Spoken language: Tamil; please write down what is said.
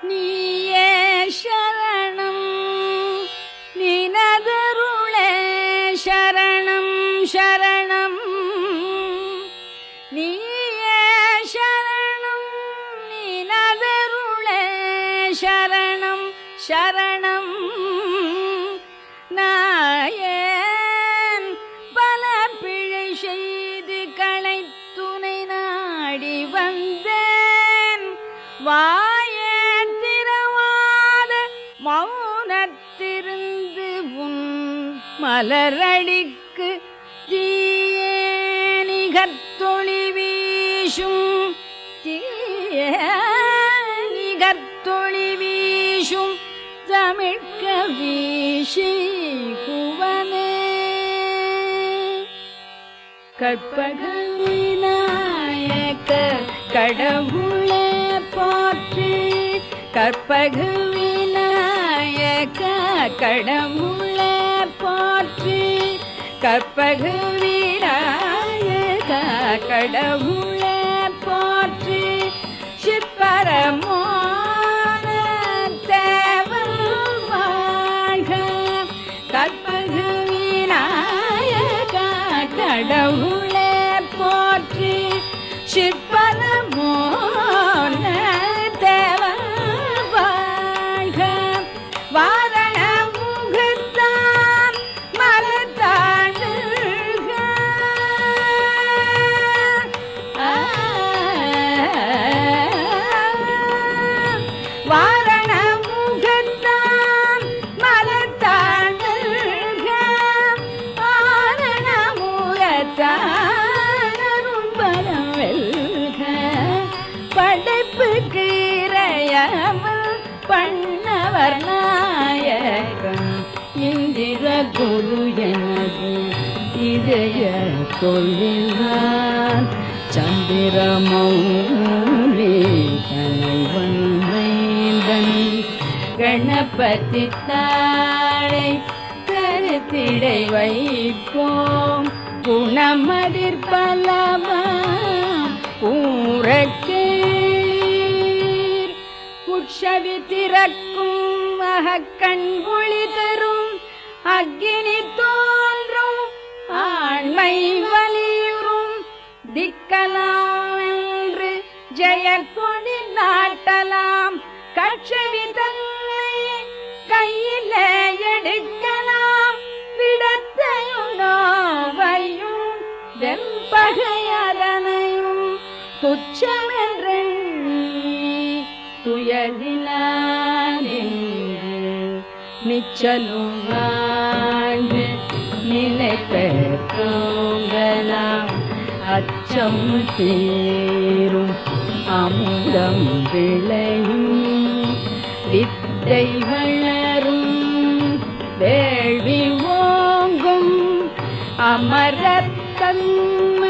நீயே சரணம் நினதருளே சரணம் சரணம் நீயே சரணம் நினதருளே சரணம் சரணம் நாயேன் பல பிழை செய்து களைத்துனை நாடி வந்தேன் வாயே திறவாத மௌனத்திருந்து உன் மலரடிக்கு தீயே நிகர்த்தொளி வீசும் தீயே நிகர்த்தொளி வீசும் தமிழ்க வீசி குவனே கற்பக விநாயக கடவுளே போற்றி கற்பக விநாயக கடவுளே போற்றி கற்பக விநாயக கடவுளே போற்றி சிற்பரமோன தேவன் வாழ்க கற்பக விநாயக கடவுளே போற்றி சிற்பரமோன தேவன் வாழ்க வாரண முகத்தான் மலத்தாண்டுக வாரண முகத்தான் மலத்தாண்டுக வாரண முகத்தான் அரும்பலம் வெல்க படைப்புக்கு இறையவன் பண்ணவர் நாயகம் இந்திர குரு எனது இதய கொள்ளினான் சந்திர மௌலி தலைவன் மைந்தன் கணபதி தாழை கருத்திடை வைப்போம் குணமதிர் பலமா ஊரக்கீர் உட்சவி திறக்கும் மகக்கண் ஒளி தரும் அக்கினி தோன்றும் ஆண்மை வலியுறும் திக்கலாம் என்று ஜெயக்கொடி நாட்டலாம் கட்சவி தன்னை கையிலே எடுக்கலாம் விடத்தையும் நோவையும் வெம்பகையதனையும் துச்சமென்றெண்ணி துயரிலானே நிச்சலும் வாழ்ந்து நிலை பெற்றோங்கலாம் அச்சம் தீரும் அமுதம் விளையும் வித்தை வளரும் வேள்வி ஓங்கும் அமரத்தன்மை